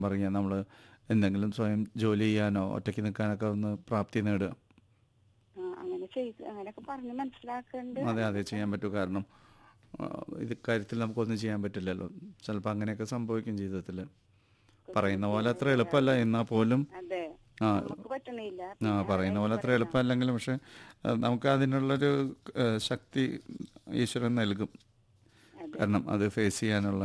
പറഞ്ഞാൽ നമ്മൾ എന്തെങ്കിലും സ്വയം ജോലി ചെയ്യാനോ ഒറ്റയ്ക്ക് നിൽക്കാനൊക്കെ ഒന്ന് പ്രാപ്തി നേടുക ആ, അങ്ങനെ ചെയ്ത് അങ്ങനെയൊക്കെ പറഞ്ഞ് മനസ്സിലാക്കണ്ട് അതെ അതെ ചെയ്യാൻ പറ്റൂ കാരണം ആ, ഇത് കാര്യത്തിൽ നമുക്കൊന്നും ചെയ്യാൻ പറ്റില്ലല്ലോ ചിലപ്പോൾ അങ്ങനെയൊക്കെ സംഭവിക്കും ജീവിതത്തിൽ പറയുന്ന പോലെ അത്ര എളുപ്പമല്ല എന്നാൽ പോലും അതെ ആ നമുക്ക് പറ്റണില്ല ആ പറയുന്ന പോലെ അത്ര എളുപ്പമല്ലെങ്കിലും പക്ഷെ ആ, നമുക്ക് അതിനുള്ളൊരു ആ, ശക്തി ഈശ്വരൻ നൽകും അതെ. കാരണം അത് ഫേസ് ചെയ്യാനുള്ള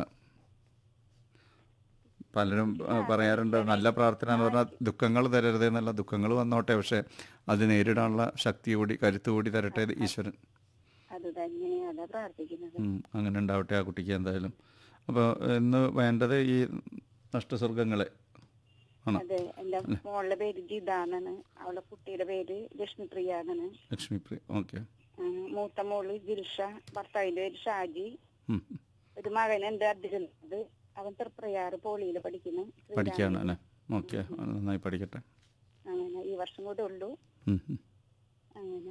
പലരും ആ, പറയാറുണ്ട് നല്ല പ്രാർത്ഥന എന്ന് പറഞ്ഞാൽ ദുഃഖങ്ങൾ തരരുത് എന്നല്ല ദുഃഖങ്ങൾ വന്നോട്ടെ പക്ഷെ അത് നേരിടാനുള്ള ശക്തി കൂടി കരുത്ത് കൂടി തരട്ടെ ഇത് ഈശ്വരൻ അത് തന്നെ അതാ പ്രാർത്ഥിക്കുന്നത് ഉം, അങ്ങനെ ഉണ്ടാവട്ടെ ആ കുട്ടിക്ക് എന്തായാലും അപ്പോൾ ഇന്ന് വേണ്ടത് ഈ നഷ്ടസ്വർഗങ്ങളെ ആണോ അതെ എന്റെ മോളുടെ പേര് ജിതാന്നാണ് അവളെ കുട്ടിയുടെ പേര് ലക്ഷ്മിപ്രിയ എന്നാണ് ലക്ഷ്മി പ്രിയ ഓക്കെ ആ, മൂത്ത മോള് ജിൽഷ ഭർത്താവിന്റെ പേര് ഷാജി ഒരു മകനുണ്ട് അർജുനത് അവൻ തൃപ്രയാറ് പോളിയിൽ പഠിക്കുന്നു പഠിക്കുകയാണ് അല്ലേ ഓക്കെ നന്നായി പഠിക്കട്ടെ അങ്ങനെ ഈ വർഷം കൂടെ ഉള്ളൂ ഉം, ഉം. അങ്ങനെ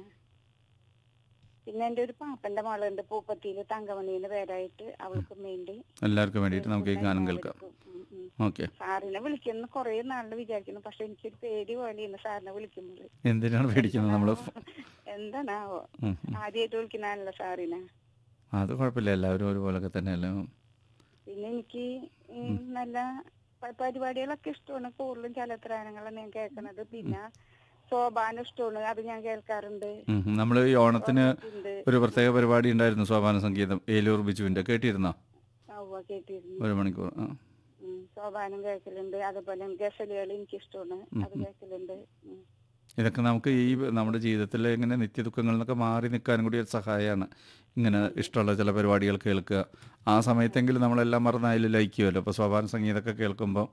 പിന്നെ എന്റെ ഒരു പാപ്പന്റെ മകളുണ്ട് പൂപ്പത്തിയില് തങ്കമണിന്ന് പേരായിട്ട് അവൾക്കും വേണ്ടി എല്ലാവർക്കും വേണ്ടിയിട്ട് നമുക്ക് ഈ ഗാനം കേൾക്കാം ഉം, ഉം. ഓക്കെ സാറിനെ വിളിക്കുന്ന കുറെ നാളിൽ വിചാരിക്കുന്നു പക്ഷെ എനിക്കൊരു പേടി പോലെയാണ് സാറിനെ വിളിക്കുന്നത് എന്തിനാണ് പേടിക്കുന്നത് നമ്മൾ എന്താണാവോ ആദ്യമായിട്ട് വിളിക്കുന്നതാണല്ലോ സാറിനെ അത് കുഴപ്പമില്ല എല്ലാവരും ഒരുപോലൊക്കെ തന്നെയല്ലേ പിന്നെ എനിക്ക് ഈ നല്ല പ- പരിപാടികളൊക്കെ ഇഷ്ടമാണ് കൂടുതലും ചലച്ചിത്രഗാനങ്ങളാണ് ഞാൻ കേൾക്കുന്നത് പിന്നെ സോപാനം ഇഷ്ടമാണ് അത് ഞാൻ കേൾക്കാറുണ്ട് നമ്മൾ ഈ ഓണത്തിന് ഉണ്ട് ഒരു പ്രത്യേക പരിപാടി ഉണ്ടായിരുന്നു സോപാന സംഗീതം ഏലൂർ ബിജുവിൻ്റെ കേട്ടിരുന്നോ ഉവ്വ കേട്ടിരുന്നു ഒരു മണിക്കൂർ ആ ഉം, സോപാനം കേൾക്കലുണ്ട് അതുപോലെ ഗസലുകൾ എനിക്ക് ഇഷ്ടമാണ് അത് കേൾക്കലുണ്ട് ഉം. ഇതൊക്കെ നമുക്ക് ഈ നമ്മുടെ ജീവിതത്തിലെ ഇങ്ങനെ നിത്യദുഃഖങ്ങളിൽ നിന്നൊക്കെ മാറി നിൽക്കാനും കൂടി ഒരു സഹായമാണ് ഇങ്ങനെ ഇഷ്ടമുള്ള ചില പരിപാടികൾ കേൾക്കുക ആ സമയത്തെങ്കിലും നമ്മളെല്ലാം മറന്ന് അതിൽ ലയിക്കുമല്ലോ അപ്പോൾ സോപാന സംഗീതമൊക്കെ കേൾക്കുമ്പോൾ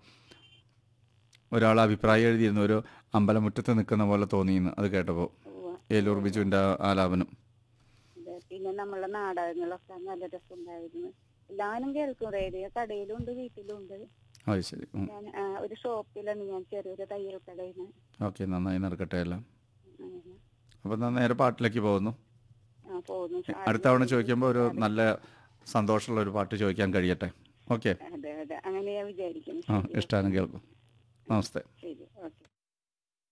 ഒരാൾ അഭിപ്രായം എഴുതിയിരുന്നു ഒരു അമ്പലമുറ്റത്ത് നിൽക്കുന്ന പോലെ തോന്നിയെന്ന് അത് കേട്ടപ്പോൾ ഉവ്വ. ഏലൂർ ബിജുവിൻ്റെ ആ ആലാപനം അതെ. പിന്നെ നമ്മളെ നാടകങ്ങളൊക്കെ നല്ല രസമുണ്ടായിരുന്നു എല്ലാവരും കേൾക്കും റേഡിയോ കടയിലും ഉണ്ട് വീട്ടിലും ഉണ്ട് അത് ശരി ഞാൻ ആ, ഒരു ഷോപ്പിലാണ് ഞാൻ ചെറിയൊരു തയ്യൽ കടയിൽ ഓക്കെ നന്നായി നടക്കട്ടെ എല്ലാം അങ്ങനെ അപ്പോൾ ഞാൻ നേരെ പാട്ടിലേക്ക് പോകുന്നു ആ പോകുന്നു അടുത്ത തവണ ചോദിക്കുമ്പോൾ ഒരു നല്ല സന്തോഷമുള്ള ഒരു പാട്ട് ചോദിക്കാൻ കഴിയട്ടെ ഓക്കെ അതെ അതെ അങ്ങനെ ഞാൻ വിചാരിക്കുന്നു ആ ഇഷ്ടമാണ് കേൾക്കും നമസ്തേ ശരി ഓക്കെ